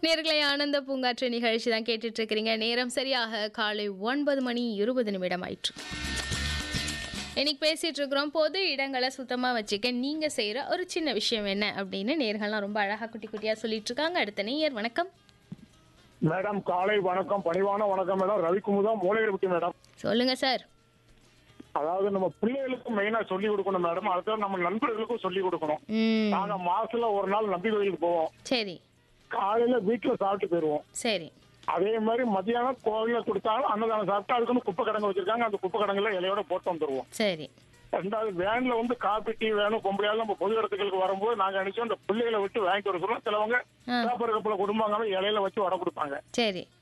நேர்களை ஆனந்த பூங்காற்று நிகழ்ச்சி தான் கேட்டுட்டு இருக்கிறீங்க நேரம் சரியாக காலை ஒன்பது மணி இருபது நிமிடம் ஆயிற்று இன்னைக்கு பேசிட்டு இருக்கிறோம் பொது இடங்களை சுத்தமாக வச்சுக்க நீங்க செய்யற ஒரு சின்ன விஷயம் என்ன அப்படின்னு நேர்கள்லாம் ரொம்ப அழகா குட்டி குட்டியா சொல்லிட்டு இருக்காங்க அடுத்த நேயர் வணக்கம் மேடம் காலை வணக்கம் பணிவான வணக்கம் மேடம் ரவிக்குமுதா மூளையர்பட்டி மேடம் சொல்லுங்க சார் அதாவது நம்ம பிள்ளைகளுக்கும் மெயினா சொல்லி கொடுக்கணும் மேடம் அடுத்தது நம்ம நண்பர்களுக்கும் சொல்லி கொடுக்கணும் ம் நாங்க மாசத்துல ஒரு நாள் நம்பி கோயிலுக்கு போவோம் சரி காலையில வீட்டுல சாப்பிட்டு போயிருவோம் சரி அதே மாதிரி மத்தியானம் கோவில கொடுத்தாலும் அன்னதானம் சாப்பிட்டு அதுக்குன்னு குப்பை கிடங்கு வச்சிருக்காங்க அந்த குப்பை கிடங்குல இலையோட போட்டு வந்துருவோம் சரி ரெண்டாவது வேன்ல வந்து காப்பி டீ வேணும் பொம்பளையாலும் நம்ம பொது இடத்துக்கு வரும்போது நாங்க நினைச்சோம் இந்த பிள்ளைகளை விட்டு வாங்கிட்டு வர சொல்லுவோம் சிலவங்க ஆ. பேப்பர் கப்பல குடும்பங்களும் இலையில வச்சு வடை கொடுப்பாங்க சரி